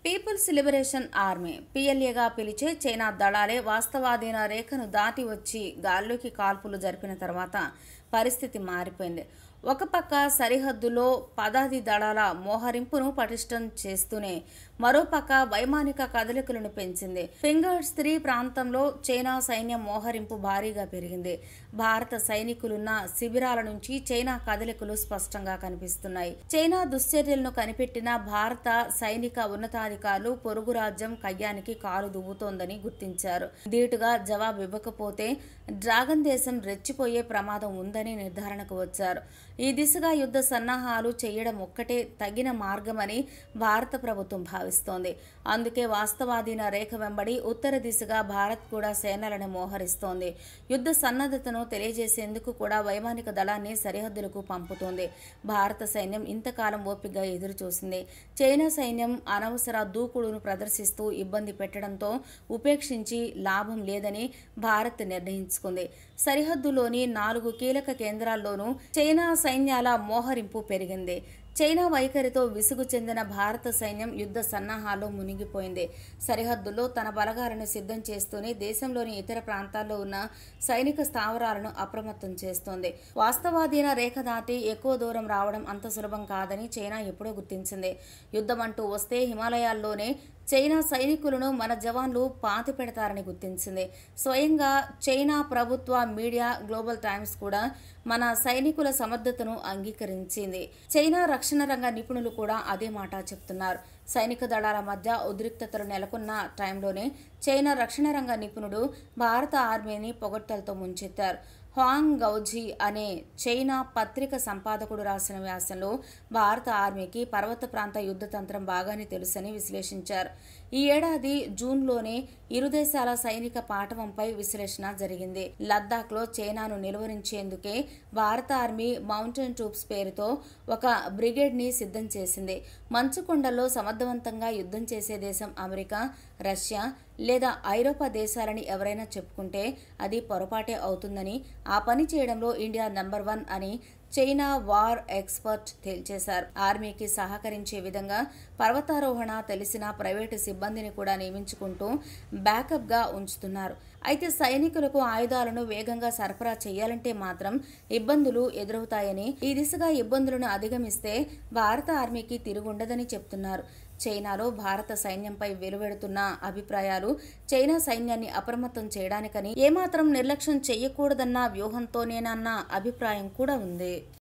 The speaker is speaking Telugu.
పీపుల్స్ లిబరేషన్ ఆర్మీ పిఎల్ఏగా పిలిచే చైనా దళాలే వాస్తవాధీన రేఖను దాటి వచ్చి గాల్లోకి కాల్పులు జరిపిన తర్వాత పరిస్థితి మారిపోయింది ఒక పక్క సరిహద్దులో పదాది దళాల మోహరింపును పటిష్టం చేస్తూనే మరోపక్క వైమానిక కదలికలను పెంచింది ఫింగర్స్ త్రీ ప్రాంతంలో చైనా సైన్యం మోహరింపు భారీగా పెరిగింది భారత సైనికులున్న శిబిరాల నుంచి చైనా కదలికలు స్పష్టంగా కనిపిస్తున్నాయి చైనా దుశ్చర్యలను కనిపెట్టిన భారత సైనిక ఉన్నతాధికారులు పొరుగు రాజ్యం కయ్యానికి కాలు దువ్వుతోందని గుర్తించారు ధీటుగా జవాబు ఇవ్వకపోతే డ్రాగన్ దేశం రెచ్చిపోయే ప్రమాదం ఉందని నిర్ధారణకు వచ్చారు ఈ దిశగా యుద్ధ సన్నాహాలు చేయడం ఒక్కటే తగిన మార్గమని భారత ప్రభుత్వం భావిస్తోంది అందుకే వాస్తవాధీన రేఖ వెంబడి ఉత్తర దిశగా భారత్ కూడా సేనలను మోహరిస్తోంది యుద్ధ సన్నద్ధతను తెలియజేసేందుకు కూడా వైమానిక దళాన్ని సరిహద్దులకు పంపుతోంది భారత సైన్యం ఇంతకాలం ఓపికగా ఎదురు చూసింది చైనా సైన్యం అనవసర దూకుడును ప్రదర్శిస్తూ ఇబ్బంది పెట్టడంతో ఉపేక్షించి లాభం లేదని భారత్ నిర్ణయించుకుంది సరిహద్దులోని నాలుగు కీలక కేంద్రాల్లోనూ చైనా సైన్యాల మోహరింపు పెరిగింది చైనా వైఖరితో విసుగు చెందిన భారత సైన్యం యుద్ధ సన్నాహాల్లో మునిగిపోయింది సరిహద్దుల్లో తన బలగాలను సిద్ధం చేస్తూనే దేశంలోని ఇతర ప్రాంతాల్లో ఉన్న సైనిక స్థావరాలను అప్రమత్తం చేస్తోంది వాస్తవాధీన రేఖ దాటి ఎక్కువ దూరం రావడం అంత సులభం కాదని చైనా ఎప్పుడో గుర్తించింది యుద్ధం అంటూ వస్తే హిమాలయాల్లోనే చైనా సైనికులను మన జవాన్లు పాతి పెడతారని గుర్తించింది స్వయంగా చైనా ప్రభుత్వ మీడియా గ్లోబల్ టైమ్స్ కూడా మన సైనికుల సమర్థతను అంగీకరించింది చైనా రక్షణ రంగ నిపుణులు కూడా అదే మాట చెప్తున్నారు సైనిక దళాల మధ్య ఉద్రిక్తతలు నెలకొన్న టైంలోనే చైనా రక్షణ రంగ నిపుణుడు భారత ఆర్మీని పొగడ్తలతో ముంచెత్తారు హ్వాంగ్ గౌజీ అనే చైనా పత్రిక సంపాదకుడు రాసిన వ్యాసంలో భారత ఆర్మీకి పర్వత ప్రాంత యుద్ధ తంత్రం బాగానే తెలుసని విశ్లేషించారు ఈ ఏడాది జూన్లోనే ఇరు దేశాల సైనిక పాఠవంపై విశ్లేషణ జరిగింది లద్దాఖ్లో చైనాను నిలువరించేందుకే భారత ఆర్మీ మౌంటైన్ ట్రూప్స్ పేరుతో ఒక బ్రిగేడ్ని సిద్ధం చేసింది మంచుకొండల్లో సమర్థవంతంగా యుద్ధం చేసే దేశం అమెరికా రష్యా లేదా ఐరోపా దేశాలని ఎవరైనా చెప్పుకుంటే అది పొరపాటే అవుతుందని ఆ పని చేయడంలో ఇండియా నంబర్ వన్ అని చైనా వార్ ఎక్స్పర్ట్ తేల్చేశారు ఆర్మీకి సహకరించే విధంగా పర్వతారోహణ తెలిసిన ప్రైవేటు సిబ్బందిని కూడా నియమించుకుంటూ బ్యాకప్గా ఉంచుతున్నారు అయితే సైనికులకు ఆయుధాలను వేగంగా సరఫరా చేయాలంటే మాత్రం ఇబ్బందులు ఎదురవుతాయని ఈ దిశగా ఇబ్బందులను అధిగమిస్తే భారత ఆర్మీకి తిరుగుండదని చెప్తున్నారు చైనాలో భారత సైన్యంపై వెలువెడుతున్న అభిప్రాయాలు చైనా సైన్యాన్ని అప్రమత్తం చేయడానికని ఏమాత్రం నిర్లక్ష్యం చేయకూడదన్న వ్యూహంతోనేనన్న అభిప్రాయం కూడా ఉంది